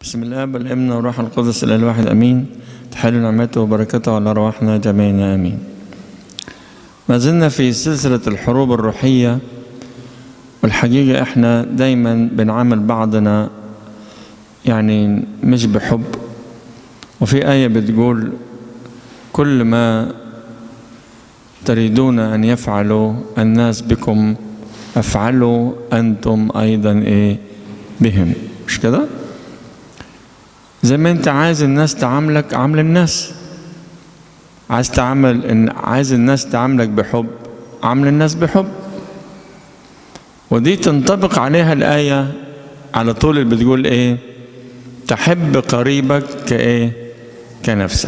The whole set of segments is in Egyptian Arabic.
بسم الله والابن والروح القدس الاله الواحد امين تحل نعمته وبركته على ارواحنا جميعنا امين ما زلنا في سلسله الحروب الروحيه والحقيقه احنا دايما بنعامل بعضنا يعني مش بحب وفي ايه بتقول كل ما تريدون ان يفعلوا الناس بكم افعلوا انتم ايضا ايه بهم مش كده زي ما انت عايز الناس تعاملك عامل الناس عايز تعامل ان عايز الناس تعاملك بحب عامل الناس بحب ودي تنطبق عليها الآية على طول اللي بتقول ايه تحب قريبك كايه كنفسك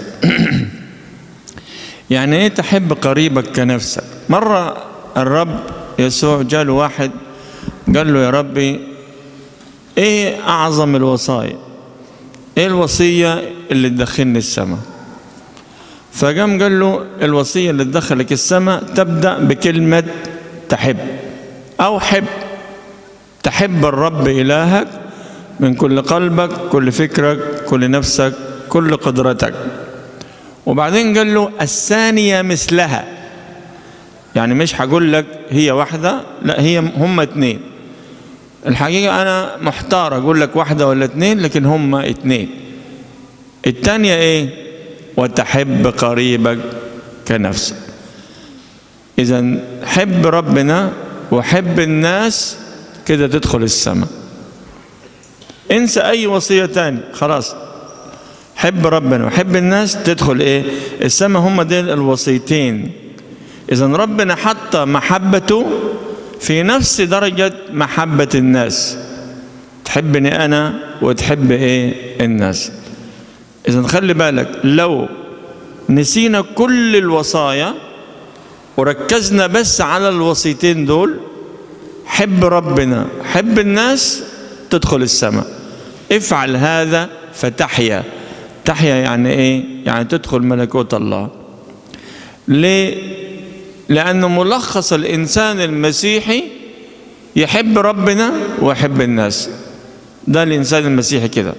يعني ايه تحب قريبك كنفسك مرة الرب يسوع جاله واحد قال له يا ربي ايه اعظم الوصايا ايه الوصية اللي تدخلني السماء فقام قال له الوصية اللي تدخلك السماء تبدأ بكلمة تحب أو حب تحب الرب إلهك من كل قلبك كل فكرك كل نفسك كل قدرتك وبعدين قال له الثانية مثلها يعني مش هقول لك هي واحدة لا هي هم اتنين الحقيقة أنا محتار أقول لك واحدة ولا اتنين لكن هم اتنين التانية إيه وتحب قريبك كنفسك إذا حب ربنا وحب الناس كده تدخل السماء انسى أي وصية تاني خلاص حب ربنا وحب الناس تدخل إيه السماء هم دول الوصيتين إذا ربنا حط محبته في نفس درجة محبة الناس تحبني أنا وتحب إيه الناس إذا خلي بالك لو نسينا كل الوصايا وركزنا بس على الوصيتين دول حب ربنا حب الناس تدخل السماء افعل هذا فتحيا تحيا يعني ايه يعني تدخل ملكوت الله ليه لأنه ملخص الإنسان المسيحي يحب ربنا ويحب الناس ده الإنسان المسيحي كده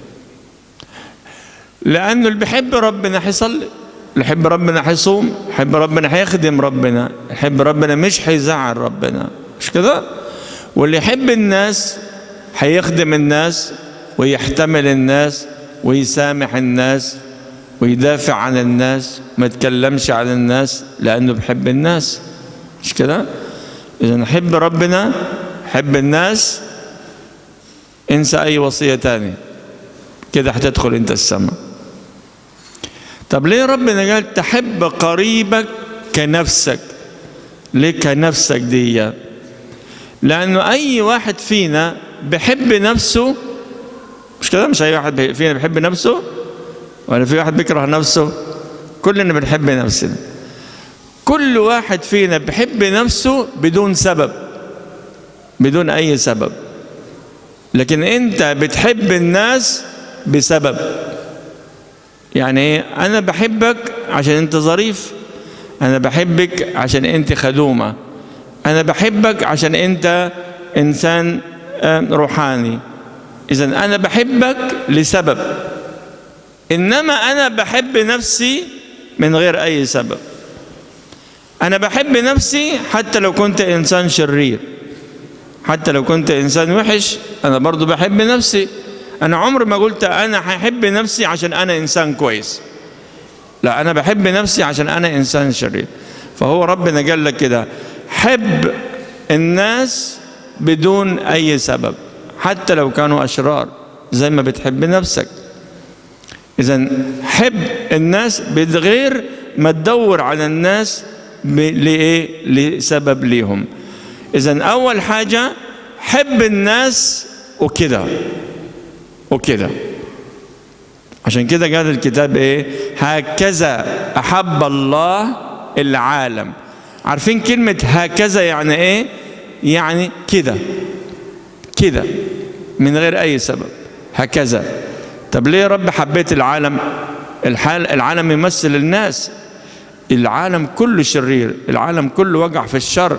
لأنه اللي بيحب ربنا حيصلي اللي يحب ربنا حيصوم يحب ربنا حيخدم ربنا يحب ربنا مش حيزعل ربنا مش كده واللي يحب الناس حيخدم الناس ويحتمل الناس ويسامح الناس ويدافع عن الناس ما يتكلمش عن الناس لأنه بحب الناس مش كده إذا حب ربنا حب الناس انسى أي وصية تانية كده هتدخل أنت السماء طب ليه ربنا قال تحب قريبك كنفسك ليه كنفسك دي لأنه أي واحد فينا بحب نفسه مش كده مش أي واحد فينا بيحب نفسه ولا في واحد بيكره نفسه كلنا بنحب نفسنا كل واحد فينا بيحب نفسه بدون سبب بدون أي سبب لكن أنت بتحب الناس بسبب يعني ايه أنا بحبك عشان أنت ظريف أنا بحبك عشان أنت خدومة أنا بحبك عشان أنت إنسان روحاني إذا أنا بحبك لسبب إنما أنا بحب نفسي من غير أي سبب أنا بحب نفسي حتى لو كنت إنسان شرير حتى لو كنت إنسان وحش أنا برضو بحب نفسي أنا عمري ما قلت أنا هحب نفسي عشان أنا إنسان كويس لا أنا بحب نفسي عشان أنا إنسان شرير فهو ربنا قال لك كده حب الناس بدون أي سبب حتى لو كانوا أشرار زي ما بتحب نفسك إذا حب الناس بغير ما تدور على الناس لإيه؟ لسبب ليهم. إذا أول حاجة حب الناس وكده وكده. عشان كده قال الكتاب إيه؟ هكذا أحب الله العالم. عارفين كلمة هكذا يعني إيه؟ يعني كده كده من غير أي سبب هكذا طب ليه يا رب حبيت العالم الحال العالم يمثل الناس العالم كله شرير العالم كله وقع في الشر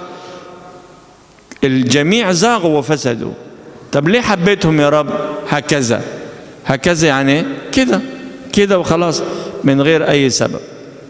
الجميع زاغوا وفسدوا طب ليه حبيتهم يا رب هكذا هكذا يعني كده كده وخلاص من غير أي سبب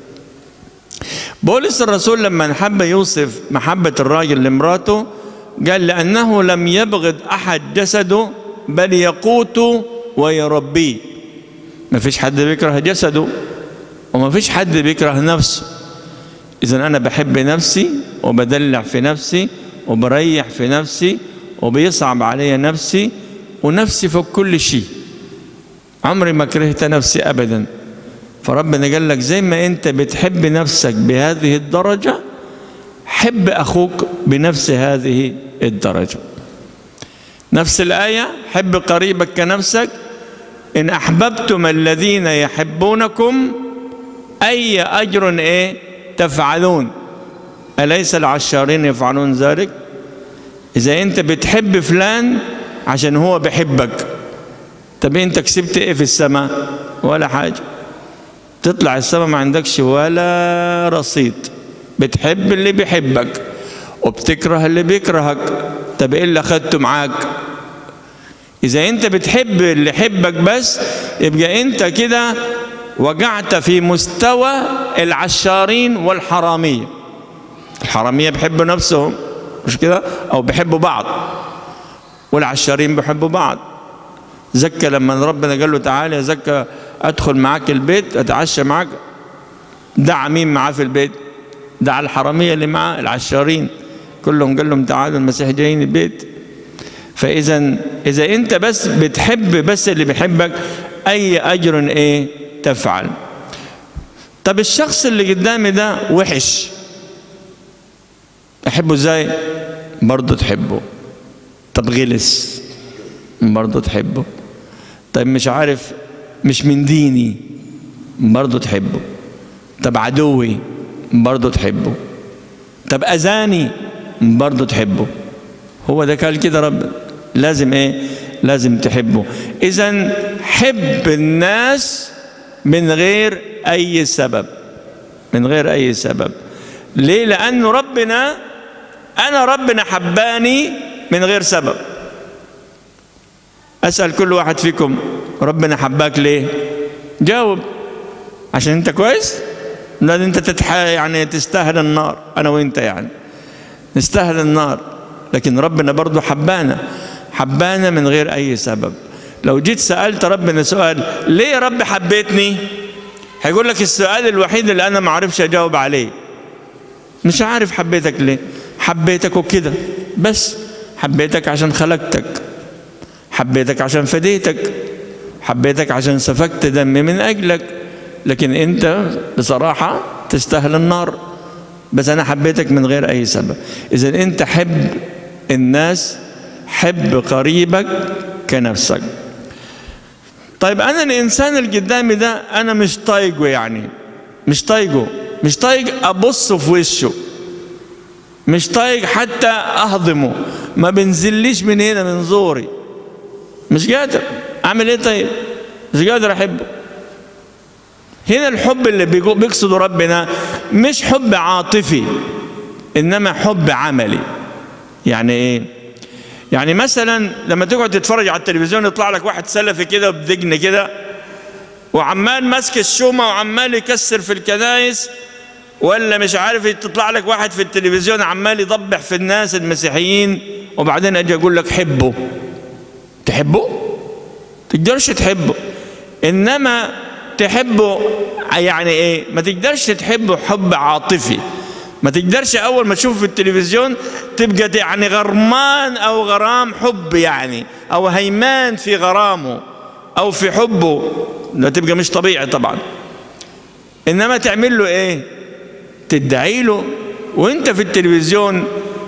بولس الرسول لما حب يوصف محبة الراجل لمراته قال لأنه لم يبغض أحد جسده بل يقوته ويربيه ما فيش حد بيكره جسده وما فيش حد بيكره نفسه إذا أنا بحب نفسي وبدلع في نفسي وبريح في نفسي وبيصعب علي نفسي ونفسي فوق كل شيء عمري ما كرهت نفسي أبدا فربنا قال لك زي ما أنت بتحب نفسك بهذه الدرجة حب أخوك بنفس هذه الدرجة نفس الآية حب قريبك كنفسك إن أحببتم الذين يحبونكم أي أجر إيه تفعلون أليس العشارين يفعلون ذلك إذا أنت بتحب فلان عشان هو بحبك طب أنت كسبت إيه في السماء ولا حاجة تطلع السماء ما عندكش ولا رصيد بتحب اللي بيحبك وبتكره اللي بيكرهك طب ايه اللي اخدته معاك اذا انت بتحب اللي يحبك بس يبقى انت كده وقعت في مستوى العشارين والحراميه الحراميه بيحبوا نفسهم مش كده او بيحبوا بعض والعشارين بيحبوا بعض زكى لما ربنا قال له تعالى يا زكى ادخل معاك البيت اتعشى معاك دعا مين معاه في البيت دعا الحراميه اللي معاه العشارين كلهم قال لهم تعالوا المسيح جايين البيت فاذا اذا انت بس بتحب بس اللي بيحبك اي اجر ايه تفعل طب الشخص اللي قدامي ده وحش احبه ازاي برضه تحبه طب غلس برضه تحبه طيب مش عارف مش من ديني برضه تحبه طب عدوي برضه تحبه طب أذاني برضه تحبه هو ده قال كده رب لازم ايه لازم تحبه اذا حب الناس من غير اي سبب من غير اي سبب ليه لانه ربنا انا ربنا حباني من غير سبب اسال كل واحد فيكم ربنا حباك ليه جاوب عشان انت كويس لا انت تتح... يعني تستاهل النار انا وانت يعني نستاهل النار لكن ربنا برضه حبانا حبانا من غير اي سبب لو جيت سالت ربنا سؤال ليه يا رب حبيتني هيقول لك السؤال الوحيد اللي انا ما اعرفش اجاوب عليه مش عارف حبيتك ليه حبيتك وكده بس حبيتك عشان خلقتك حبيتك عشان فديتك حبيتك عشان سفكت دمي من اجلك لكن انت بصراحه تستاهل النار بس انا حبيتك من غير اي سبب اذا انت حب الناس حب قريبك كنفسك طيب انا الانسان اللي قدامي ده انا مش طايقه يعني مش طايقه مش طايق ابص في وشه مش طايق حتى اهضمه ما بنزليش من هنا من زوري مش قادر اعمل ايه طيب مش قادر احبه هنا الحب اللي بيقصده ربنا مش حب عاطفي انما حب عملي يعني ايه يعني مثلا لما تقعد تتفرج على التلفزيون يطلع لك واحد سلفي كده بدجن كده وعمال ماسك الشومه وعمال يكسر في الكنايس ولا مش عارف تطلع لك واحد في التلفزيون عمال يضبح في الناس المسيحيين وبعدين اجي اقول لك حبه تحبه تقدرش تحبه انما تحبه يعني ايه ما تقدرش تحبه حب عاطفي ما تقدرش اول ما تشوفه في التلفزيون تبقى يعني غرمان او غرام حب يعني او هيمان في غرامه او في حبه ده تبقى مش طبيعي طبعا انما تعمل له ايه تدعي له وانت في التلفزيون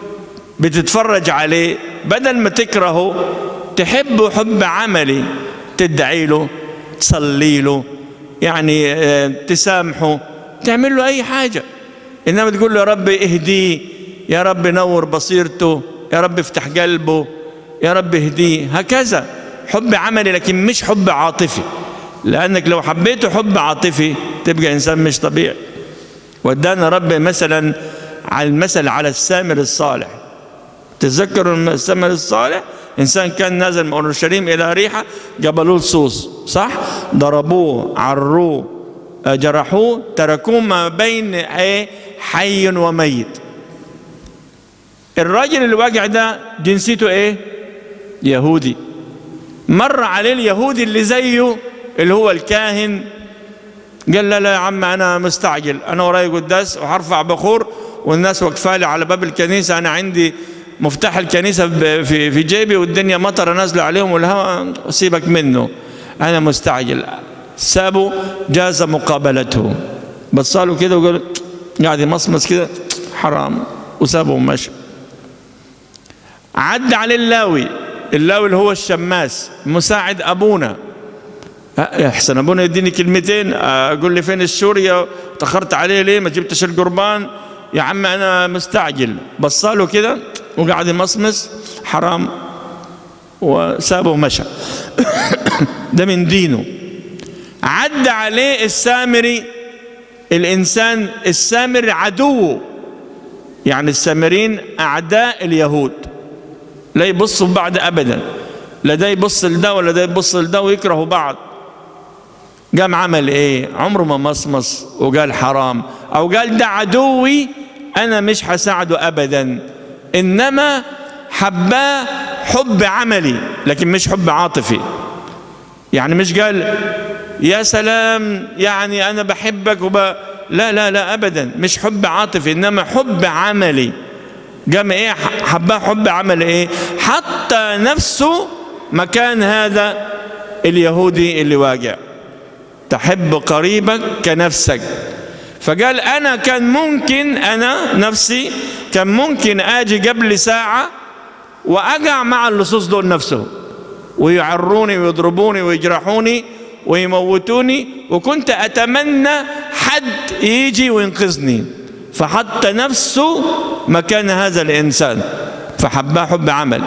بتتفرج عليه بدل ما تكرهه تحبه حب عملي تدعي له تصلي له يعني تسامحه تعمل له اي حاجه انما تقول له يا رب اهديه يا رب نور بصيرته يا رب افتح قلبه يا رب اهديه هكذا حب عملي لكن مش حب عاطفي لانك لو حبيته حب عاطفي تبقى انسان مش طبيعي ودانا رب مثلا على المثل على السامر الصالح تذكروا السامر الصالح إنسان كان نازل من أورشليم إلى ريحة جبلوه لصوص صح ضربوه عروه جرحوه تركوه ما بين ايه حي وميت الراجل الواجع ده جنسيته ايه يهودي مر عليه اليهودي اللي زيه اللي هو الكاهن قال لا لا يا عم انا مستعجل انا وراي قداس وهرفع بخور والناس واقفه لي على باب الكنيسه انا عندي مفتاح الكنيسه في في جيبي والدنيا مطره نازله عليهم والهواء سيبك منه انا مستعجل سابوا جاز مقابلته بصاله كده وقال قاعد يمصمص كده حرام وسابه ومشى عد عليه اللاوي اللاوي اللي هو الشماس مساعد ابونا احسن ابونا يديني كلمتين اقول لي فين السوريا تاخرت عليه ليه ما جبتش القربان يا عم انا مستعجل بصاله كده وقعد يمصمص حرام وسابه ومشى ده من دينه عد عليه السامري الإنسان السامري عدوه يعني السامرين أعداء اليهود لا يبصوا بعض أبدا لا ده يبص لده ولا ده يبص لده ويكرهوا بعض قام عمل ايه عمره ما مصمص وقال حرام او قال ده عدوي انا مش هساعده ابدا انما حباه حب عملي لكن مش حب عاطفي يعني مش قال يا سلام يعني انا بحبك وب... لا لا لا ابدا مش حب عاطفي انما حب عملي قام ايه حباه حب عملي ايه حتى نفسه مكان هذا اليهودي اللي واقع تحب قريبك كنفسك فقال انا كان ممكن انا نفسي كان ممكن اجي قبل ساعه واقع مع اللصوص دول نفسهم ويعروني ويضربوني ويجرحوني ويموتوني وكنت أتمنى حد يجي وينقذني فحط نفسه مكان هذا الإنسان فحباه حب عمل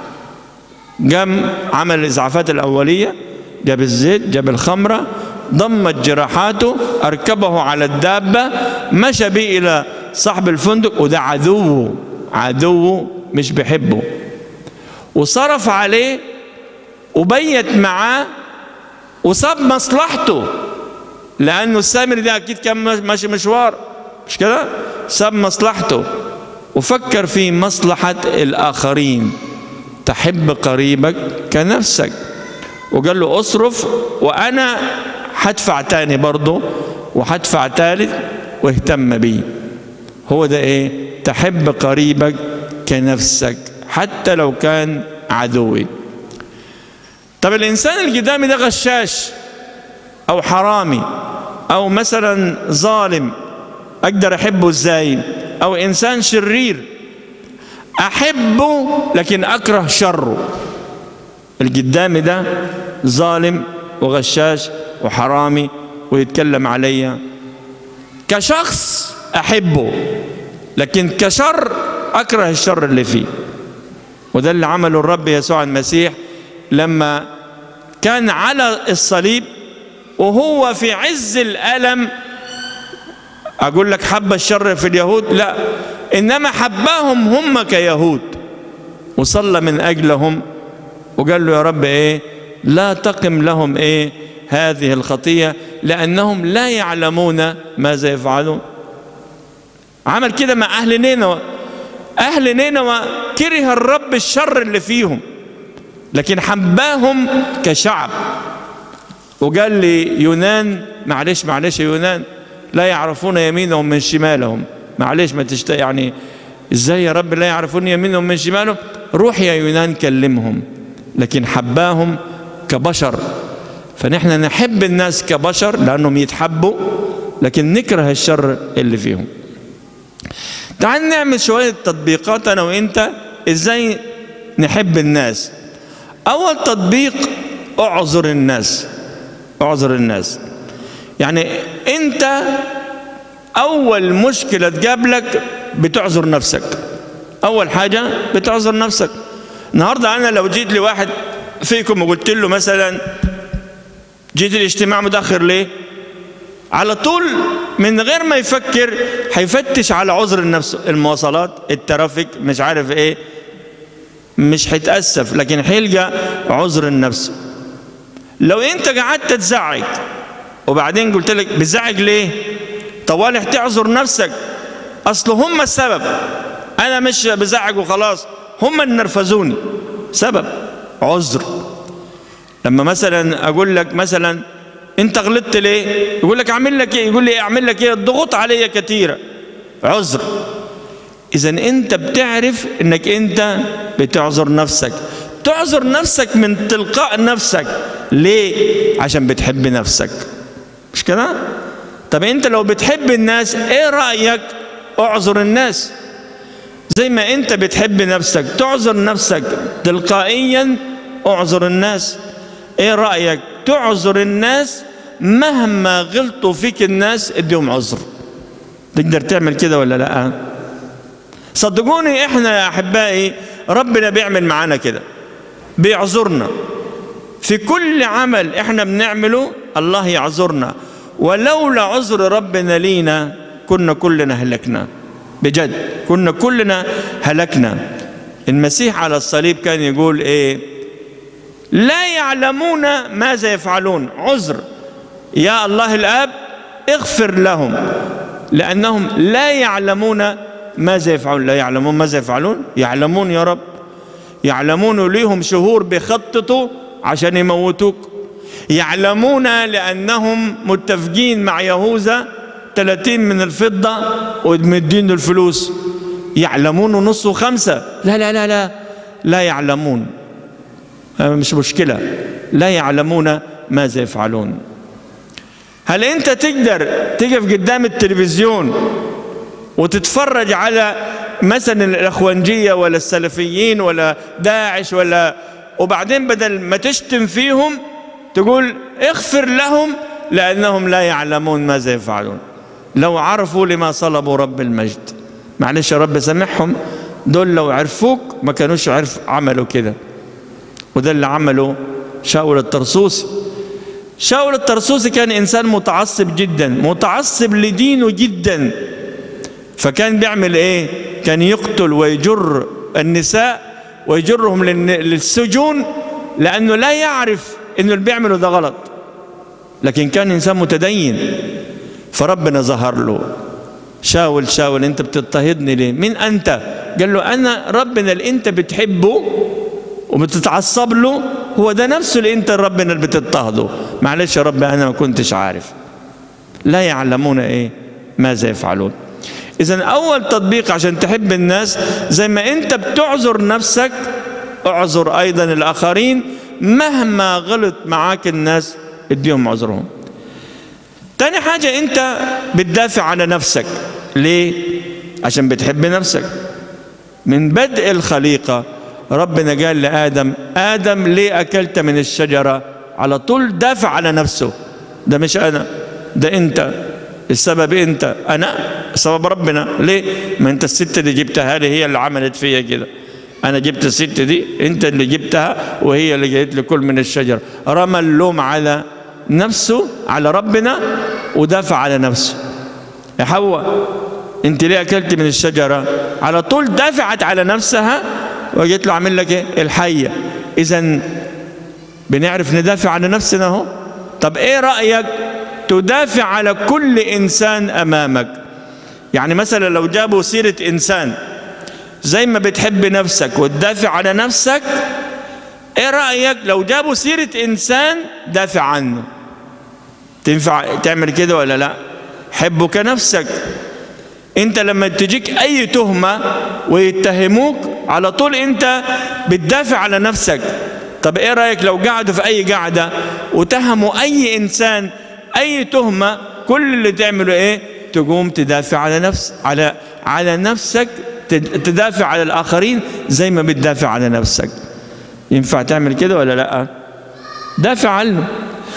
قام عمل الإسعافات الأولية جاب الزيت جاب الخمرة ضمت جراحاته أركبه على الدابة مشى به إلى صاحب الفندق وده عدوه عدوه مش بيحبه وصرف عليه وبيت معاه وصاب مصلحته لأنه السامري ده أكيد كان ماشي مشوار مش كده؟ ساب مصلحته وفكر في مصلحة الآخرين تحب قريبك كنفسك وقال له اصرف وأنا هدفع تاني برضه وهدفع تالت واهتم بيه هو ده ايه تحب قريبك كنفسك حتى لو كان عدوي طب الإنسان القدامي ده غشاش أو حرامي أو مثلا ظالم أقدر أحبه إزاي أو إنسان شرير أحبه لكن أكره شره القدامي ده ظالم وغشاش وحرامي ويتكلم عليا كشخص أحبه لكن كشر أكره الشر اللي فيه وده اللي عمله الرب يسوع المسيح لما كان على الصليب وهو في عز الألم أقول لك حب الشر في اليهود لا إنما حباهم هم كيهود وصلى من أجلهم وقال له يا رب إيه لا تقم لهم إيه هذه الخطية لأنهم لا يعلمون ماذا يفعلون عمل كده مع أهل نينوى أهل نينوى كره الرب الشر اللي فيهم لكن حباهم كشعب وقال لي يونان معلش معلش يا يونان لا يعرفون يمينهم من شمالهم معلش ما تشت يعني ازاي يا رب لا يعرفون يمينهم من شمالهم روح يا يونان كلمهم لكن حباهم كبشر فنحن نحب الناس كبشر لانهم يتحبوا لكن نكره الشر اللي فيهم تعال نعمل شوية تطبيقات أنا وإنت إزاي نحب الناس أول تطبيق أعذر الناس أعذر الناس يعني أنت أول مشكلة تقابلك بتعذر نفسك أول حاجة بتعذر نفسك النهاردة أنا لو جيت لواحد فيكم وقلت له مثلا جيت الاجتماع متأخر ليه على طول من غير ما يفكر هيفتش على عذر النفس المواصلات الترافيك مش عارف ايه مش هيتأسف لكن هيلقى عذر لنفسه لو انت قعدت تزعج وبعدين قلت لك بتزعج ليه طوالي تعذر نفسك اصل هم السبب انا مش بزعج وخلاص هم اللي نرفزوني سبب عذر لما مثلا اقول لك مثلا انت غلطت ليه يقول لك اعمل لك ايه يقول لي اعمل لك ايه الضغوط عليا كثيره عذر اذا انت بتعرف انك انت بتعذر نفسك تعذر نفسك من تلقاء نفسك ليه عشان بتحب نفسك مش كده طب انت لو بتحب الناس ايه رايك اعذر الناس زي ما انت بتحب نفسك تعذر نفسك تلقائيا اعذر الناس ايه رايك تعذر الناس مهما غلطوا فيك الناس اديهم عذر تقدر تعمل كده ولا لا صدقوني احنا يا احبائي ربنا بيعمل معانا كده بيعذرنا في كل عمل احنا بنعمله الله يعذرنا ولولا عذر ربنا لينا كنا كلنا هلكنا بجد كنا كلنا هلكنا المسيح على الصليب كان يقول ايه لا يعلمون ماذا يفعلون عذر يا الله الاب اغفر لهم لانهم لا يعلمون ماذا يفعلون لا يعلمون ماذا يفعلون يعلمون يا رب يعلمون ليهم شهور بيخططوا عشان يموتوك يعلمون لأنهم متفقين مع يهوذا 30 من الفضة ومدين الفلوس يعلمون نص وخمسة لا لا لا لا لا يعلمون مش مشكلة لا يعلمون ماذا يفعلون هل أنت تقدر تقف قدام التلفزيون وتتفرج على مثلا الأخوانجية ولا السلفيين ولا داعش ولا وبعدين بدل ما تشتم فيهم تقول اغفر لهم لأنهم لا يعلمون ماذا يفعلون لو عرفوا لما صلبوا رب المجد معلش يا رب سامحهم دول لو عرفوك ما كانوش عرف عملوا كده وده اللي عمله شاول الطرسوسي شاول الطرسوسي كان إنسان متعصب جدا متعصب لدينه جدا فكان بيعمل ايه كان يقتل ويجر النساء ويجرهم للسجون لانه لا يعرف انه اللي بيعمله ده غلط لكن كان انسان متدين فربنا ظهر له شاول شاول انت بتضطهدني ليه مين انت قال له انا ربنا اللي انت بتحبه وبتتعصب له هو ده نفسه اللي انت ربنا اللي بتضطهده معلش يا رب انا ما كنتش عارف لا يعلمون ايه ماذا يفعلون إذا أول تطبيق عشان تحب الناس زي ما أنت بتعذر نفسك اعذر أيضا الآخرين مهما غلط معاك الناس اديهم عذرهم تاني حاجة أنت بتدافع على نفسك ليه؟ عشان بتحب نفسك من بدء الخليقة ربنا قال لآدم آدم ليه أكلت من الشجرة على طول دافع على نفسه ده مش أنا ده أنت السبب انت انا سبب ربنا ليه ما انت الست اللي جبتها لي هي اللي عملت فيا كده انا جبت الست دي انت اللي جبتها وهي اللي جايت لي كل من الشجر رمى اللوم على نفسه على ربنا ودافع على نفسه يا حواء انت ليه اكلت من الشجره على طول دافعت على نفسها وجيت له عامل لك ايه الحيه اذا بنعرف ندافع على نفسنا اهو طب ايه رايك تدافع على كل انسان امامك يعني مثلا لو جابوا سيره انسان زي ما بتحب نفسك وتدافع على نفسك ايه رايك لو جابوا سيره انسان دافع عنه تنفع تعمل كده ولا لا حبه كنفسك انت لما تجيك اي تهمه ويتهموك على طول انت بتدافع على نفسك طب ايه رايك لو قعدوا في اي قعده وتهموا اي انسان اي تهمه كل اللي تعمله ايه تقوم تدافع على نفس على على نفسك تدافع على الاخرين زي ما بتدافع على نفسك ينفع تعمل كده ولا لا دافع عنه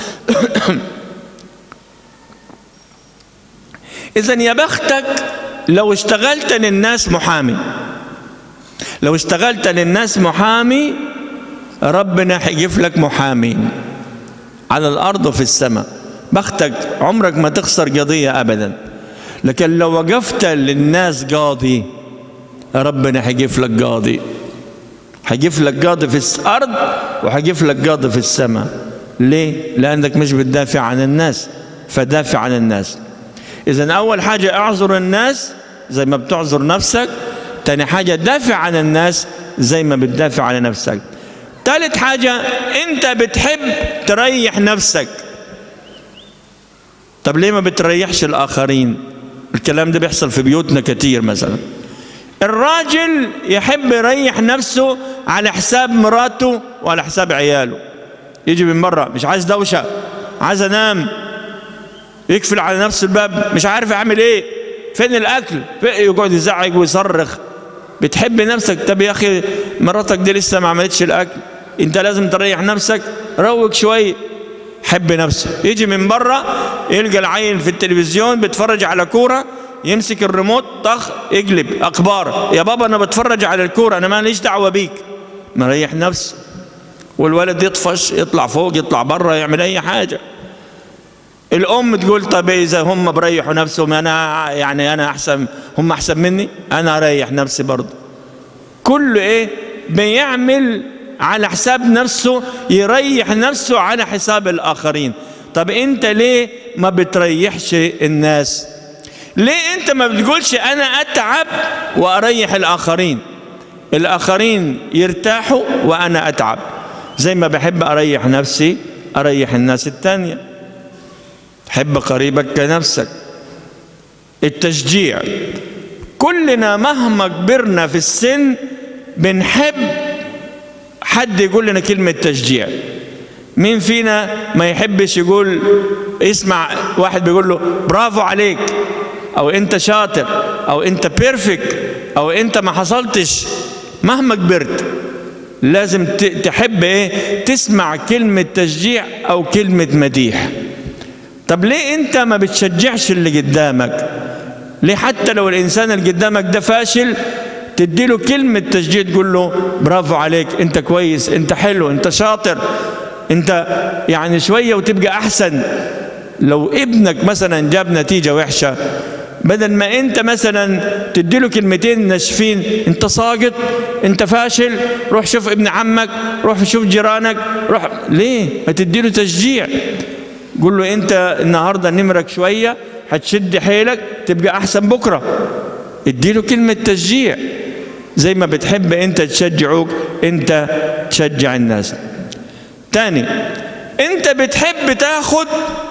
اذا يا بختك لو اشتغلت للناس محامي لو اشتغلت للناس محامي ربنا هيجيب لك محامين على الارض وفي السماء بختك عمرك ما تخسر قضية أبدا لكن لو وقفت للناس قاضي ربنا هيجيب لك قاضي هجيب لك قاضي في الارض وهجيب لك قاضي في السماء ليه لانك مش بتدافع عن الناس فدافع عن الناس اذا اول حاجه اعذر الناس زي ما بتعذر نفسك تاني حاجه دافع عن الناس زي ما بتدافع عن نفسك تالت حاجه انت بتحب تريح نفسك طب ليه ما بتريحش الاخرين الكلام ده بيحصل في بيوتنا كتير مثلا الراجل يحب يريح نفسه على حساب مراته وعلى حساب عياله يجي من بره مش عايز دوشه عايز انام يقفل على نفس الباب مش عارف اعمل ايه فين الاكل يقعد يزعق ويصرخ بتحب نفسك طب يا اخي مراتك دي لسه ما عملتش الاكل انت لازم تريح نفسك روق شويه حب نفسه يجي من بره يلقى العيل في التلفزيون بيتفرج على كوره يمسك الريموت طخ يقلب اخبار يا بابا انا بتفرج على الكوره انا ماليش دعوه بيك مريح نفسه والولد يطفش يطلع فوق يطلع بره يعمل اي حاجه الام تقول طب اذا هم بريحوا نفسهم انا يعني انا احسن هم احسن مني انا اريح نفسي برضه كله ايه بيعمل على حساب نفسه يريح نفسه على حساب الاخرين طب انت ليه ما بتريحش الناس ليه انت ما بتقولش انا اتعب واريح الاخرين الاخرين يرتاحوا وانا اتعب زي ما بحب اريح نفسي اريح الناس التانيه حب قريبك كنفسك التشجيع كلنا مهما كبرنا في السن بنحب حد يقول لنا كلمة تشجيع مين فينا ما يحبش يقول يسمع واحد بيقول له برافو عليك او انت شاطر او انت بيرفكت او انت ما حصلتش مهما كبرت لازم تحب ايه تسمع كلمة تشجيع او كلمة مديح طب ليه انت ما بتشجعش اللي قدامك ليه حتى لو الانسان اللي قدامك ده فاشل تديله كلمة تشجيع تقول له برافو عليك انت كويس انت حلو انت شاطر انت يعني شوية وتبقى احسن لو ابنك مثلا جاب نتيجة وحشة بدل ما انت مثلا تديله كلمتين ناشفين انت ساقط انت فاشل روح شوف ابن عمك روح شوف جيرانك روح ليه ما تديله تشجيع قول له انت النهارده نمرك شويه هتشد حيلك تبقى احسن بكره اديله كلمه تشجيع زي ما بتحب انت تشجعوك انت تشجع الناس تاني انت بتحب تاخد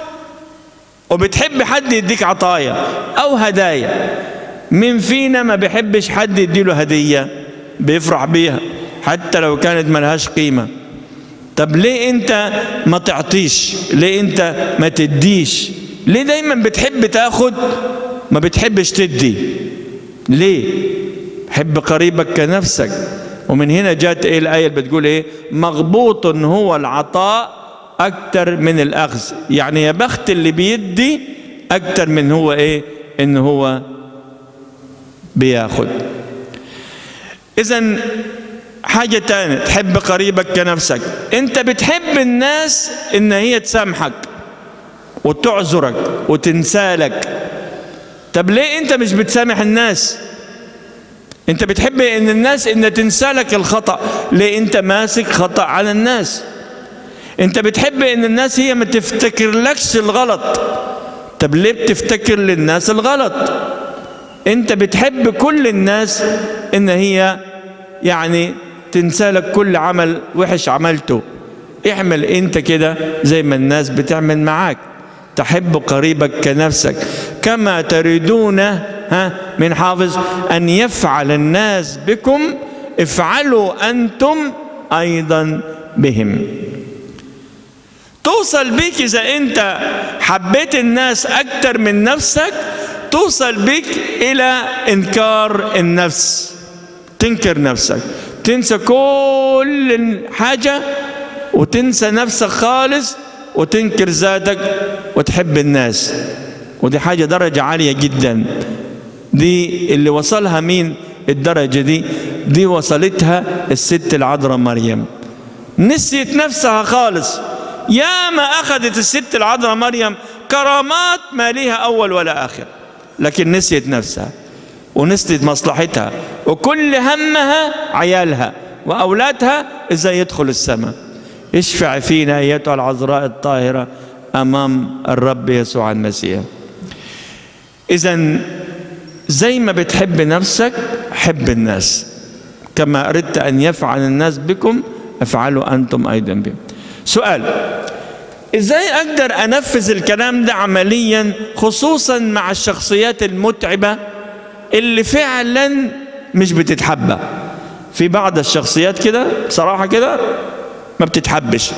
وبتحب حد يديك عطايا او هدايا مين فينا ما بيحبش حد يديله هديه بيفرح بيها حتى لو كانت ملهاش قيمه طب ليه انت ما تعطيش ليه انت ما تديش ليه دايما بتحب تاخد ما بتحبش تدي ليه حب قريبك كنفسك ومن هنا جات ايه الايه اللي بتقول ايه مغبوط هو العطاء اكتر من الاخذ يعني يا بخت اللي بيدي اكتر من هو ايه ان هو بياخد اذا حاجة تانية تحب قريبك كنفسك انت بتحب الناس ان هي تسامحك وتعذرك وتنسالك طب ليه انت مش بتسامح الناس انت بتحب ان الناس ان تنسالك الخطأ ليه انت ماسك خطأ على الناس انت بتحب ان الناس هي ما تفتكرلكش الغلط طب ليه بتفتكر للناس الغلط انت بتحب كل الناس ان هي يعني تنسى لك كل عمل وحش عملته اعمل انت كده زي ما الناس بتعمل معاك تحب قريبك كنفسك كما تريدون ها من حافظ ان يفعل الناس بكم افعلوا انتم ايضا بهم توصل بيك اذا انت حبيت الناس اكتر من نفسك توصل بيك الى انكار النفس تنكر نفسك تنسى كل حاجة وتنسى نفسك خالص وتنكر ذاتك وتحب الناس ودي حاجة درجة عالية جدا دي اللي وصلها مين الدرجة دي دي وصلتها الست العذراء مريم نسيت نفسها خالص يا ما أخذت الست العذراء مريم كرامات ما ليها أول ولا آخر لكن نسيت نفسها ونسيت مصلحتها وكل همها عيالها وأولادها إزاي يدخل السماء اشفع فينا أيتها العذراء الطاهرة أمام الرب يسوع المسيح إذا زي ما بتحب نفسك حب الناس كما أردت أن يفعل الناس بكم افعلوا أنتم أيضا بهم سؤال ازاي اقدر انفذ الكلام ده عمليا خصوصا مع الشخصيات المتعبه اللي فعلا مش بتتحبى في بعض الشخصيات كده بصراحه كده ما بتتحبش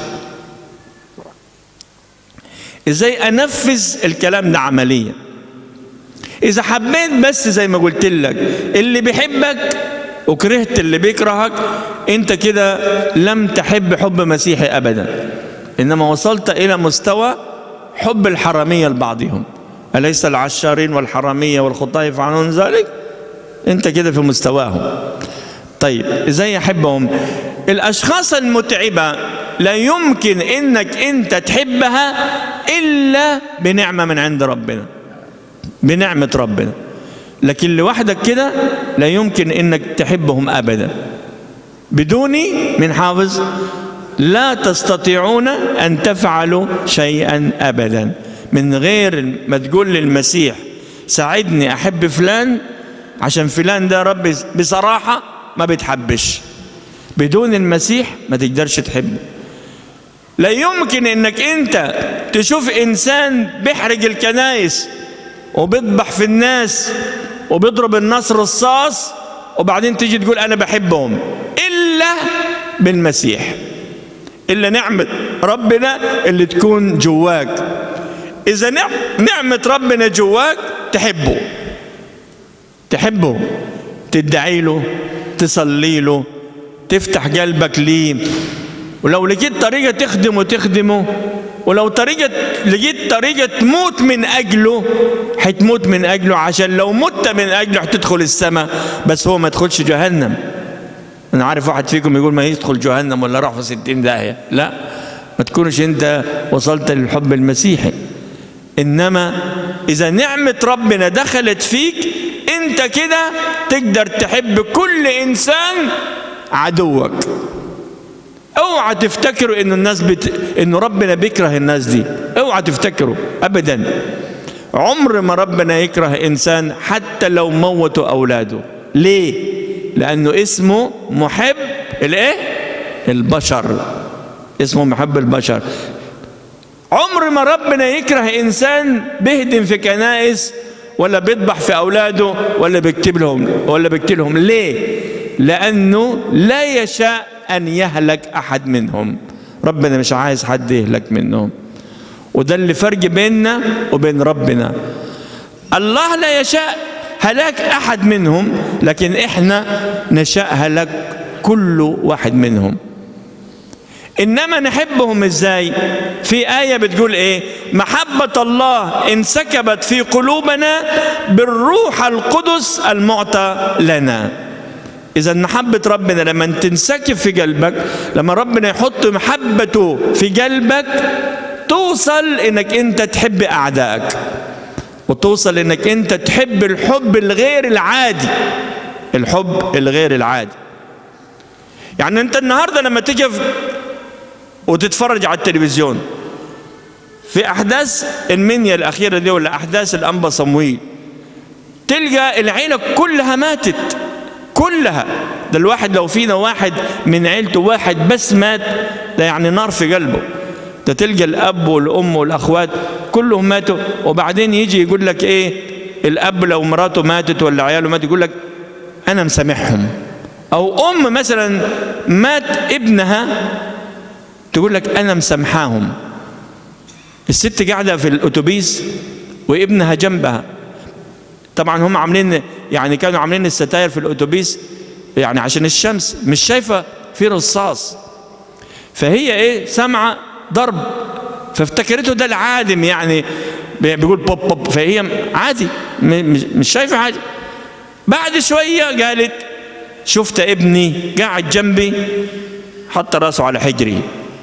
ازاي انفذ الكلام ده عمليا اذا حبيت بس زي ما قلت لك اللي بيحبك وكرهت اللي بيكرهك انت كده لم تحب حب مسيحي ابدا انما وصلت الى مستوى حب الحراميه لبعضهم اليس العشارين والحراميه والخطاه يفعلون ذلك انت كده في مستواهم طيب ازاي احبهم الاشخاص المتعبه لا يمكن انك انت تحبها الا بنعمه من عند ربنا بنعمه ربنا لكن لوحدك كده لا يمكن انك تحبهم ابدا بدوني من حافظ لا تستطيعون ان تفعلوا شيئا ابدا من غير ما تقول للمسيح ساعدني احب فلان عشان فلان ده رب بصراحه ما بتحبش بدون المسيح ما تقدرش تحبه لا يمكن انك انت تشوف انسان بيحرق الكنايس وبيذبح في الناس وبيضرب الناس رصاص وبعدين تيجي تقول انا بحبهم الا بالمسيح الا نعمه ربنا اللي تكون جواك اذا نعمه ربنا جواك تحبه تحبه تدعي له تصلي له تفتح قلبك ليه ولو لقيت طريقة تخدمه تخدمه ولو طريقة لقيت طريقة تموت من أجله حتموت من أجله عشان لو مت من أجله حتدخل السماء بس هو ما يدخلش جهنم أنا عارف واحد فيكم يقول ما يدخل جهنم ولا راح في ستين داهية لا ما تكونش أنت وصلت للحب المسيحي إنما إذا نعمة ربنا دخلت فيك أنت كده تقدر تحب كل إنسان عدوك اوعى تفتكروا ان الناس بت... ان ربنا بيكره الناس دي اوعى تفتكروا ابدا عمر ما ربنا يكره انسان حتى لو موتوا اولاده ليه لانه اسمه محب الايه البشر اسمه محب البشر عمر ما ربنا يكره انسان بيهدم في كنائس ولا بيذبح في اولاده ولا بيكتب لهم ولا بيقتلهم ليه لانه لا يشاء أن يهلك أحد منهم ربنا مش عايز حد يهلك منهم وده اللي فرق بيننا وبين ربنا الله لا يشاء هلاك أحد منهم لكن إحنا نشاء هلاك كل واحد منهم إنما نحبهم إزاي في آية بتقول إيه محبة الله انسكبت في قلوبنا بالروح القدس المعطى لنا إذا محبة ربنا لما تنسكب في قلبك لما ربنا يحط محبته في قلبك توصل إنك أنت تحب أعدائك وتوصل إنك أنت تحب الحب الغير العادي الحب الغير العادي يعني أنت النهاردة لما تيجي وتتفرج على التلفزيون في أحداث المنيا الأخيرة دي ولا أحداث الأنبا صمويل تلقى العيلة كلها ماتت كلها ده الواحد لو فينا واحد من عيلته واحد بس مات ده يعني نار في قلبه ده تلقى الاب والام والاخوات كلهم ماتوا وبعدين يجي يقول لك ايه الاب لو مراته ماتت ولا عياله مات يقول لك انا مسامحهم او ام مثلا مات ابنها تقول لك انا مسامحاهم الست قاعده في الاتوبيس وابنها جنبها طبعا هم عاملين يعني كانوا عاملين الستاير في الاتوبيس يعني عشان الشمس مش شايفه في رصاص فهي ايه سامعه ضرب فافتكرته ده العادم يعني بيقول بوب بوب فهي عادي مش شايفه حاجه بعد شويه قالت شفت ابني قاعد جنبي حط راسه على حجري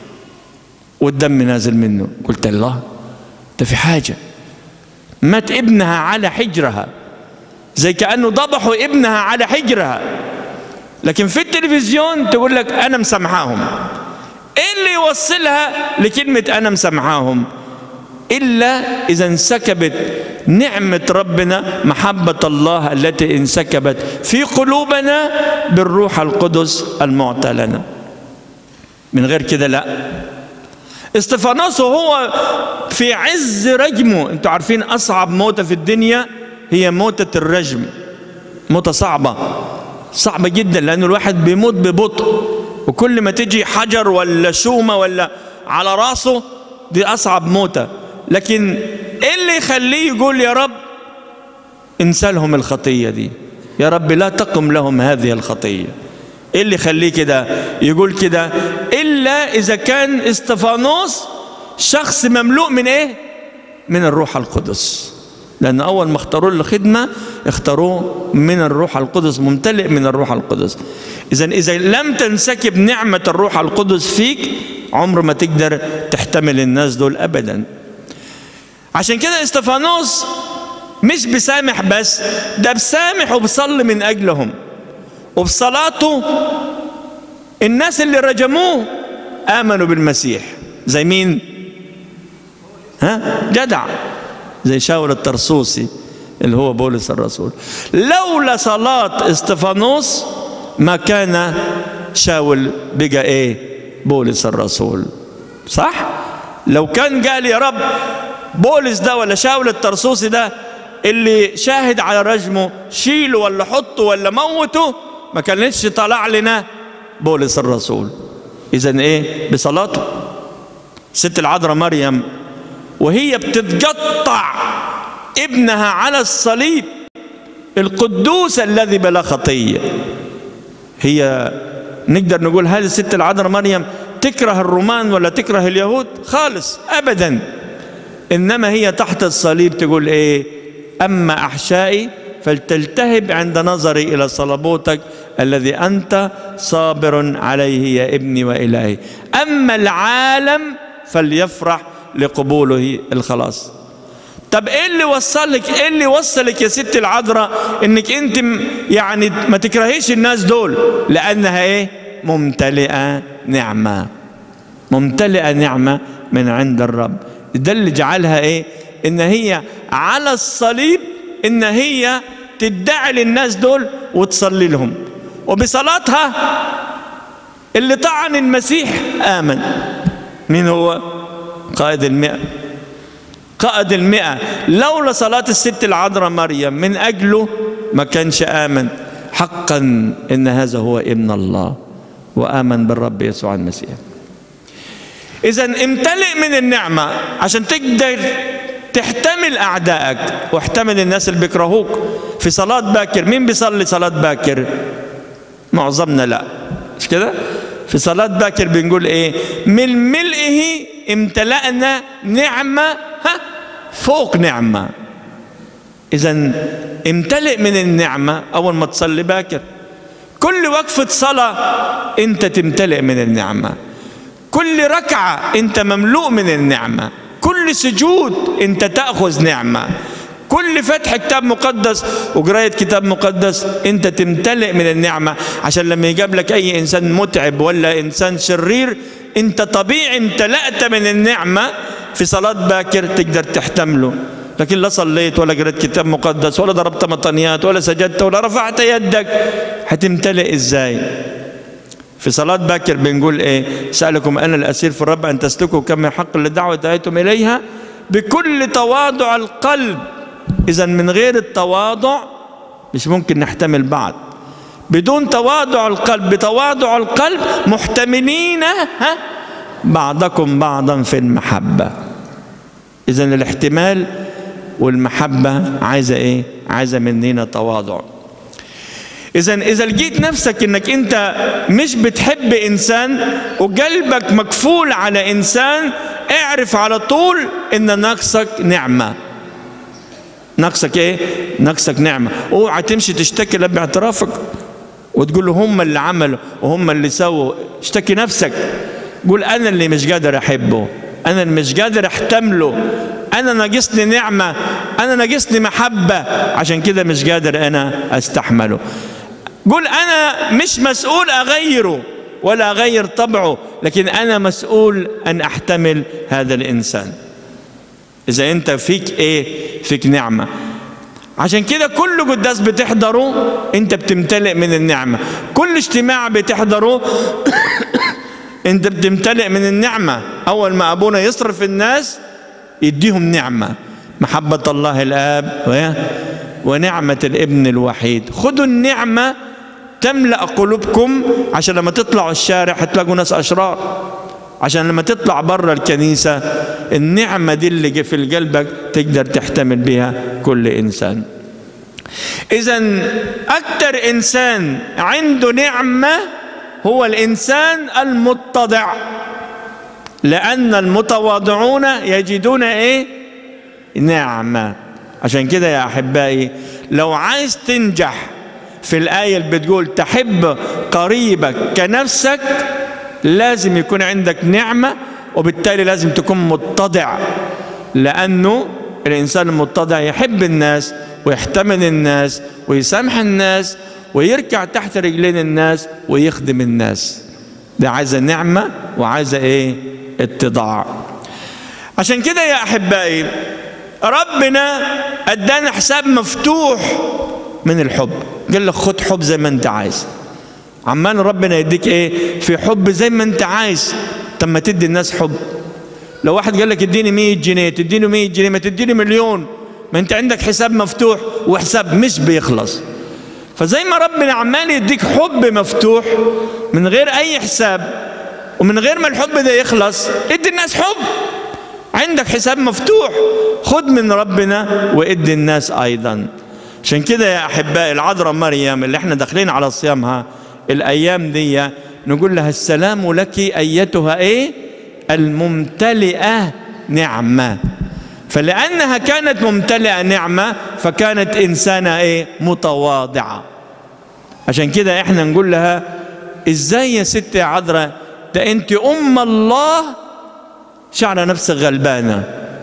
والدم نازل منه قلت الله ده في حاجه مات ابنها على حجرها زي كأنه ذبحوا ابنها على حجرها لكن في التلفزيون تقول لك انا مسامحاهم ايه اللي يوصلها لكلمه انا مسامحاهم الا اذا انسكبت نعمه ربنا محبه الله التي انسكبت في قلوبنا بالروح القدس المعطى لنا من غير كده لا استفانوس وهو في عز رجمه انتوا عارفين اصعب موته في الدنيا هي موته الرجم موته صعبه صعبه جدا لان الواحد بيموت ببطء وكل ما تجي حجر ولا شومه ولا على راسه دي اصعب موته لكن ايه اللي يخليه يقول يا رب انسى لهم الخطيه دي يا رب لا تقم لهم هذه الخطيه ايه اللي يخليه كده يقول كده الا اذا كان استفانوس شخص مملوء من ايه من الروح القدس لان اول ما اختاروه للخدمه اختاروه من الروح القدس ممتلئ من الروح القدس اذا اذا لم تنسكب نعمه الروح القدس فيك عمر ما تقدر تحتمل الناس دول ابدا عشان كده استفانوس مش بسامح بس ده بسامح وبصلي من اجلهم وبصلاته الناس اللي رجموه امنوا بالمسيح زي مين ها جدع زي شاول الترسوسي اللي هو بولس الرسول لولا صلاة استفانوس ما كان شاول بقى ايه بولس الرسول صح لو كان قال يا رب بولس ده ولا شاول الترسوسي ده اللي شاهد على رجمه شيله ولا حطه ولا موته ما كانتش طلع لنا بولس الرسول اذا ايه بصلاته ست العذراء مريم وهي بتتقطع ابنها على الصليب القدوس الذي بلا خطيه هي نقدر نقول هذه الست العذراء مريم تكره الرومان ولا تكره اليهود خالص ابدا انما هي تحت الصليب تقول ايه اما احشائي فلتلتهب عند نظري الى صلبوتك الذي انت صابر عليه يا ابني والهي اما العالم فليفرح لقبوله الخلاص طب ايه اللي وصلك ايه اللي وصلك يا ست العذراء انك انت يعني ما تكرهيش الناس دول لانها ايه ممتلئه نعمه ممتلئه نعمه من عند الرب ده اللي جعلها ايه ان هي على الصليب ان هي تدعي للناس دول وتصلي لهم وبصلاتها اللي طعن المسيح آمن مين هو قائد المئة قائد المئة لولا صلاة الست العذراء مريم من أجله ما كانش آمن حقا إن هذا هو ابن الله وآمن بالرب يسوع المسيح إذا امتلئ من النعمة عشان تقدر تحتمل أعدائك واحتمل الناس اللي بيكرهوك في صلاة باكر مين بيصلي صلاة باكر معظمنا لا مش كده في صلاة باكر بنقول ايه من ملئه امتلأنا نعمة ها فوق نعمة إذا امتلئ من النعمة أول ما تصلي باكر كل وقفة صلاة أنت تمتلئ من النعمة كل ركعة أنت مملوء من النعمة كل سجود أنت تأخذ نعمة كل فتح كتاب مقدس وقراية كتاب مقدس أنت تمتلئ من النعمة عشان لما يجاب لك أي إنسان متعب ولا إنسان شرير أنت طبيعي امتلأت من النعمة في صلاة باكر تقدر تحتمله لكن لا صليت ولا قرأت كتاب مقدس ولا ضربت مطنيات ولا سجدت ولا رفعت يدك هتمتلئ ازاي في صلاة باكر بنقول ايه سألكم أنا الأسير في الرب أن تسلكوا كم من حق للدعوة دعيتم إليها بكل تواضع القلب إذا من غير التواضع مش ممكن نحتمل بعض بدون تواضع القلب بتواضع القلب محتملين ها بعضكم بعضا في المحبة إذا الاحتمال والمحبة عايزة إيه؟ عايزة مننا تواضع إذا إذا لقيت نفسك إنك أنت مش بتحب إنسان وقلبك مكفول على إنسان اعرف على طول إن نقصك نعمة نقصك إيه؟ نقصك نعمة اوعى تمشي تشتكي لا باعترافك وتقول له هم اللي عملوا وهم اللي سووا اشتكي نفسك قول أنا اللي مش قادر أحبه أنا اللي مش قادر أحتمله أنا ناقصني نعمة أنا ناقصني محبة عشان كده مش قادر أنا أستحمله قول أنا مش مسؤول أغيره ولا أغير طبعه لكن أنا مسؤول أن أحتمل هذا الإنسان إذا أنت فيك إيه فيك نعمة عشان كده كل قداس بتحضره أنت بتمتلئ من النعمة كل اجتماع بتحضره أنت بتمتلئ من النعمة أول ما أبونا يصرف الناس يديهم نعمة محبة الله الآب ونعمة الابن الوحيد خذوا النعمة تملأ قلوبكم عشان لما تطلعوا الشارع هتلاقوا ناس أشرار عشان لما تطلع بره الكنيسة النعمة دي اللي في قلبك تقدر تحتمل بها كل إنسان إذا أكثر إنسان عنده نعمة هو الإنسان المتضع لأن المتواضعون يجدون إيه نعمة عشان كده يا أحبائي لو عايز تنجح في الآية اللي بتقول تحب قريبك كنفسك لازم يكون عندك نعمة وبالتالي لازم تكون متضع لأنه الإنسان المتضع يحب الناس ويحتمل الناس ويسامح الناس ويركع تحت رجلين الناس ويخدم الناس ده عايزة نعمة وعايزة ايه اتضاع عشان كده يا أحبائي ربنا ادانا حساب مفتوح من الحب قال لك خد حب زي ما انت عايز عمال ربنا يديك ايه في حب زي ما انت عايز طب ما تدي الناس حب لو واحد قال لك اديني 100 جنيه تديني 100 جنيه ما تديني مليون ما انت عندك حساب مفتوح وحساب مش بيخلص فزي ما ربنا عمال يديك حب مفتوح من غير اي حساب ومن غير ما الحب ده يخلص ادي الناس حب عندك حساب مفتوح خد من ربنا وادي الناس ايضا عشان كده يا احبائي العذراء مريم اللي احنا داخلين على صيامها الايام دي نقول لها السلام لك ايتها ايه الممتلئه نعمه فلانها كانت ممتلئه نعمه فكانت انسانه ايه متواضعه عشان كده احنا نقول لها ازاي يا ست يا عذراء ده انت ام الله شعر نفسك غلبانه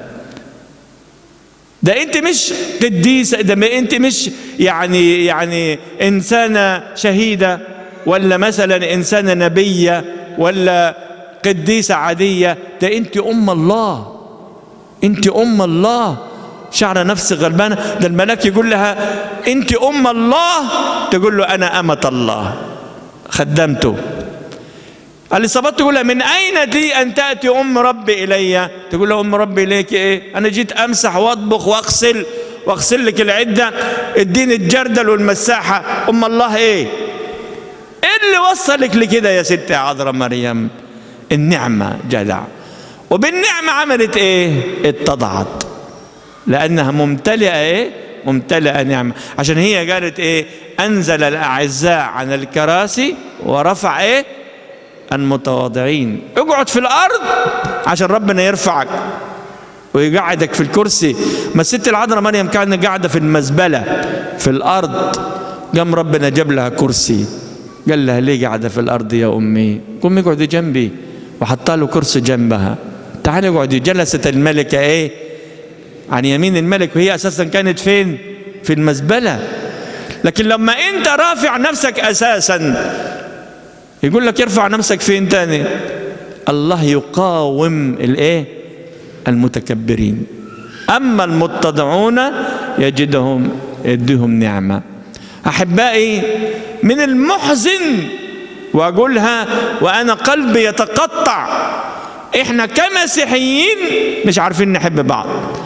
ده انت مش قديسه ده انت مش يعني يعني انسانه شهيده ولا مثلا انسانه نبيه ولا قديسه عاديه ده انت ام الله انت ام الله شعر نفسك غلبانه ده الملاك يقول لها انت ام الله تقول له انا امه الله خدمته الإصابات تقول لها من أين لي أن تأتي أم ربي إلي تقول له أم ربي إليك إيه أنا جيت أمسح وأطبخ وأغسل وأغسل لك العدة اديني الجردل والمساحة أم الله إيه إيه اللي وصلك لكده يا ست يا عذراء مريم النعمة جدع وبالنعمة عملت إيه اتضعت لأنها ممتلئة إيه ممتلئة نعمة عشان هي قالت إيه أنزل الأعزاء عن الكراسي ورفع إيه المتواضعين اقعد في الارض عشان ربنا يرفعك ويقعدك في الكرسي ما الست العذراء مريم كانت قاعده في المزبله في الارض قام ربنا جاب لها كرسي قال لها ليه قاعده في الارض يا امي قومي اقعدي جنبي وحط له كرسي جنبها تعالي اقعدي جلست الملكه ايه عن يمين الملك وهي اساسا كانت فين في المزبله لكن لما انت رافع نفسك اساسا يقول لك ارفع نفسك فين تاني الله يقاوم الايه المتكبرين اما المتضعون يجدهم يديهم نعمه احبائي من المحزن واقولها وانا قلبي يتقطع احنا كمسيحيين مش عارفين نحب بعض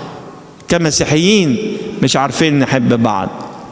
كمسيحيين مش عارفين نحب بعض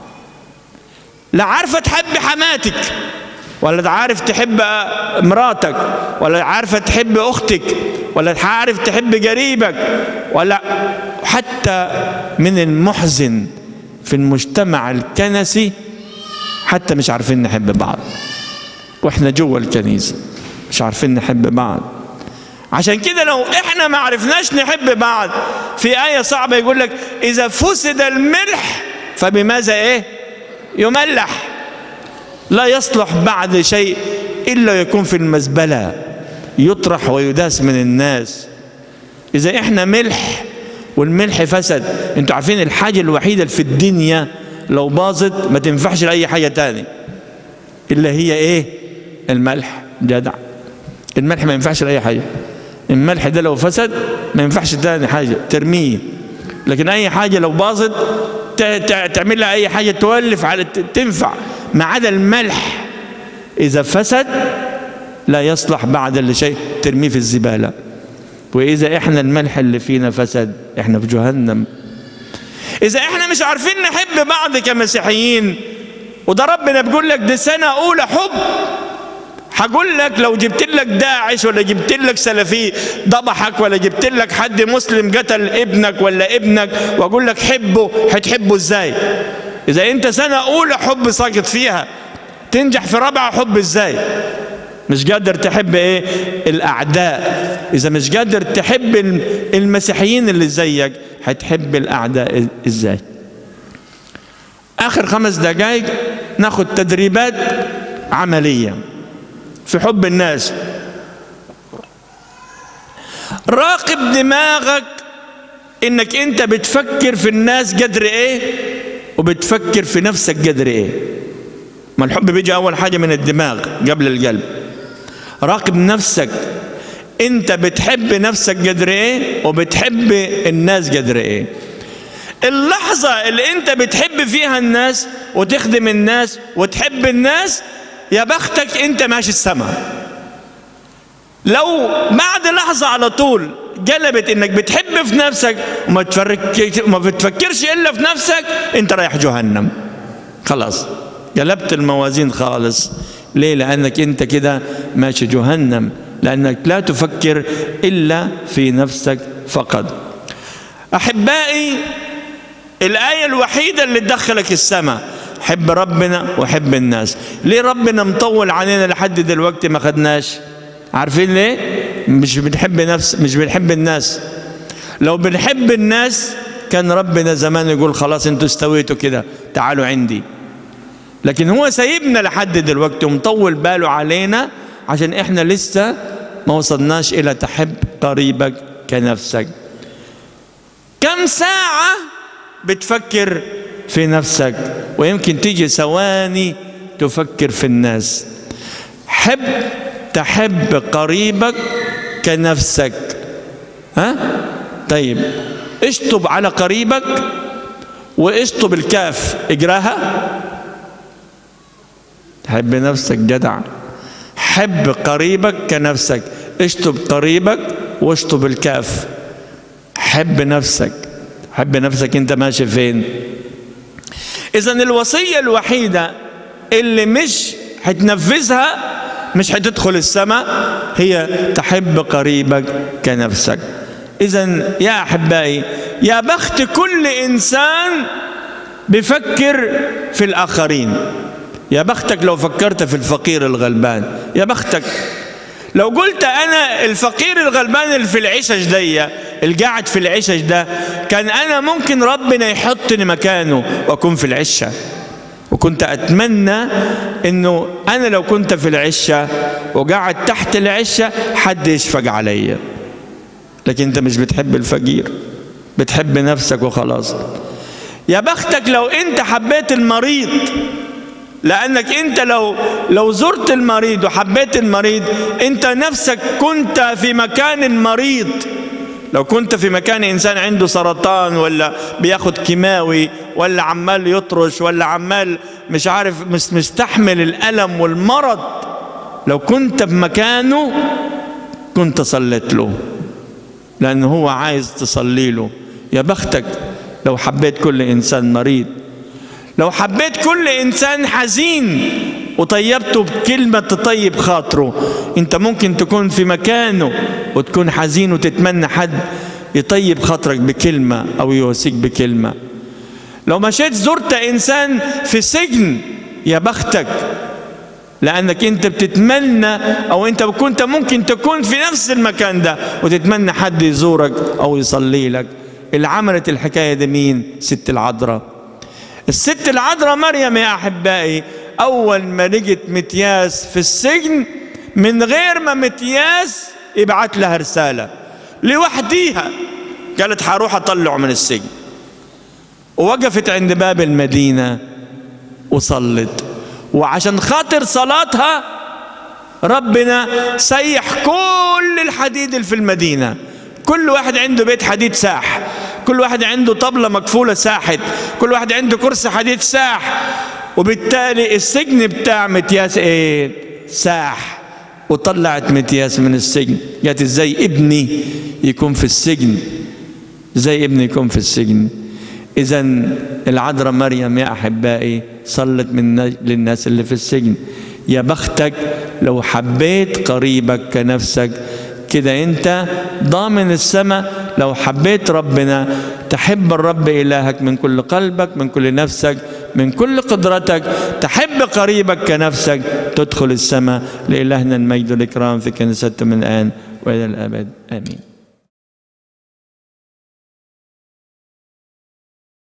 لا عارفه تحب حماتك ولا عارف تحب مراتك ولا عارفة تحب أختك ولا عارف تحب قريبك ولا حتى من المحزن في المجتمع الكنسي حتى مش عارفين نحب بعض واحنا جوه الكنيسة مش عارفين نحب بعض عشان كده لو احنا ما عرفناش نحب بعض في آية صعبة يقول لك إذا فسد الملح فبماذا إيه يملح لا يصلح بعد شيء إلا يكون في المزبلة يطرح ويداس من الناس إذا إحنا ملح والملح فسد أنتوا عارفين الحاجة الوحيدة في الدنيا لو باظت ما تنفعش لأي حاجة تاني اللي هي ايه الملح جدع الملح ما ينفعش لاي حاجه الملح ده لو فسد ما ينفعش تاني حاجه ترميه لكن اي حاجه لو باظت تعمل لها اي حاجه تولف على تنفع ما عدا الملح اذا فسد لا يصلح بعد لشيء ترميه في الزباله واذا احنا الملح اللي فينا فسد احنا في جهنم اذا احنا مش عارفين نحب بعض كمسيحيين وده ربنا بيقول لك دي سنه اولى حب هقول لك لو جبت لك داعش ولا جبت لك سلفي ضبحك ولا جبت لك حد مسلم قتل ابنك ولا ابنك واقول لك حبه هتحبه ازاي اذا انت سنه اولى حب ساقط فيها تنجح في رابعه حب ازاي مش قادر تحب ايه الاعداء اذا مش قادر تحب المسيحيين اللي زيك هتحب الاعداء ازاي اخر خمس دقائق ناخد تدريبات عمليه في حب الناس راقب دماغك انك انت بتفكر في الناس قدر ايه وبتفكر في نفسك قدر ايه ما الحب بيجي اول حاجه من الدماغ قبل القلب راقب نفسك انت بتحب نفسك قدر ايه وبتحب الناس قدر ايه اللحظة اللي انت بتحب فيها الناس وتخدم الناس وتحب الناس يا بختك انت ماشي السما لو بعد لحظة على طول قلبت انك بتحب في نفسك وما تفرك ما بتفكرش الا في نفسك انت رايح جهنم خلاص قلبت الموازين خالص ليه لانك انت كده ماشي جهنم لانك لا تفكر الا في نفسك فقط احبائي الايه الوحيده اللي تدخلك السماء حب ربنا وحب الناس ليه ربنا مطول علينا لحد دلوقتي ما خدناش عارفين ليه مش بنحب نفس مش بنحب الناس لو بنحب الناس كان ربنا زمان يقول خلاص انتوا استويتوا كده تعالوا عندي لكن هو سايبنا لحد دلوقتي ومطول باله علينا عشان احنا لسه ما وصلناش الى تحب قريبك كنفسك كم ساعة بتفكر في نفسك ويمكن تيجي ثواني تفكر في الناس حب تحب قريبك كنفسك ها طيب اشطب على قريبك واشطب الكاف اجراها حب نفسك جدع حب قريبك كنفسك اشطب قريبك واشطب الكاف حب نفسك حب نفسك انت ماشي فين اذا الوصيه الوحيده اللي مش هتنفذها مش هتدخل السماء هي تحب قريبك كنفسك اذا يا احبائي يا بخت كل انسان بفكر في الاخرين يا بختك لو فكرت في الفقير الغلبان يا بختك لو قلت انا الفقير الغلبان اللي في العشش دي القاعد في العشش ده كان انا ممكن ربنا يحطني مكانه واكون في العشه وكنت اتمنى انه انا لو كنت في العشه وقاعد تحت العشه حد يشفق عليا لكن انت مش بتحب الفقير بتحب نفسك وخلاص يا بختك لو انت حبيت المريض لانك انت لو لو زرت المريض وحبيت المريض انت نفسك كنت في مكان المريض لو كنت في مكان انسان عنده سرطان ولا بياخد كيماوي ولا عمال يطرش ولا عمال مش عارف مش مستحمل الالم والمرض لو كنت بمكانه كنت صليت له لانه هو عايز تصلي له يا بختك لو حبيت كل انسان مريض لو حبيت كل انسان حزين وطيبته بكلمة تطيب خاطره انت ممكن تكون في مكانه وتكون حزين وتتمنى حد يطيب خاطرك بكلمة او يواسيك بكلمة لو مشيت زرت انسان في سجن يا بختك لانك انت بتتمنى او انت كنت ممكن تكون في نفس المكان ده وتتمنى حد يزورك او يصلي لك اللي عملت الحكايه دي مين ست العذراء الست العذراء مريم يا احبائي اول ما لقت متياس في السجن من غير ما متياس يبعت لها رساله لوحديها قالت هروح اطلعه من السجن ووقفت عند باب المدينه وصلت وعشان خاطر صلاتها ربنا سيح كل الحديد اللي في المدينة كل واحد عنده بيت حديد ساح كل واحد عنده طبلة مقفولة ساحت كل واحد عنده كرسي حديد ساح وبالتالي السجن بتاع متياس ايه ساح وطلعت متياس من السجن قالت ازاي ابني يكون في السجن زي ابني يكون في السجن اذا العذراء مريم يا احبائي صلت من للناس اللي في السجن يا بختك لو حبيت قريبك كنفسك كده انت ضامن السماء لو حبيت ربنا تحب الرب الهك من كل قلبك من كل نفسك من كل قدرتك تحب قريبك كنفسك تدخل السماء لإلهنا المجد والإكرام في كنيسته من الآن وإلى الأبد آمين